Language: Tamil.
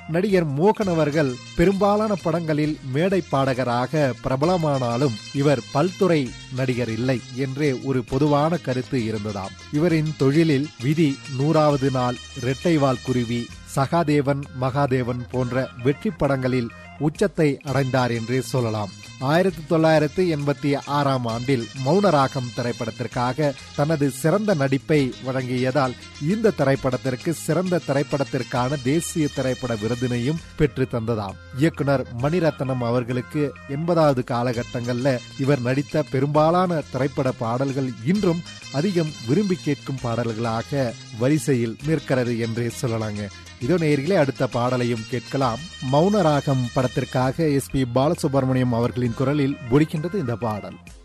நடிகர் மோகன் அவர்கள் பெரும்பாலான படங்களில் மேடை பாடகராக பிரபலமானாலும் இவர் பல்துறை நடிகர் இல்லை என்றே ஒரு பொதுவான கருத்து இருந்ததாம் இவரின் தொழிலில் விதி நூறாவது நாள் இரட்டைவால் குருவி சகாதேவன் மகாதேவன் போன்ற வெற்றி படங்களில் உச்சத்தை அடைந்தார் என்றே சொல்லலாம் ஆயிரத்தி தொள்ளாயிரத்தி எண்பத்தி ஆறாம் ஆண்டில் மௌனராகம் திரைப்படத்திற்காக தனது சிறந்த நடிப்பை வழங்கியதால் இந்த திரைப்படத்திற்கு சிறந்த திரைப்படத்திற்கான தேசிய திரைப்பட விருதினையும் பெற்று தந்ததாம் இயக்குனர் மணிரத்னம் அவர்களுக்கு எண்பதாவது காலகட்டங்கள்ல இவர் நடித்த பெரும்பாலான திரைப்பட பாடல்கள் இன்றும் அதிகம் விரும்பி கேட்கும் பாடல்களாக வரிசையில் நிற்கிறது என்றே சொல்லலாங்க இதோ நேர்களே அடுத்த பாடலையும் கேட்கலாம் மௌனராகம் படத்திற்காக எஸ் பி பாலசுப்ரமணியம் அவர்களின் குரலில் ஒலிக்கின்றது இந்த பாடல்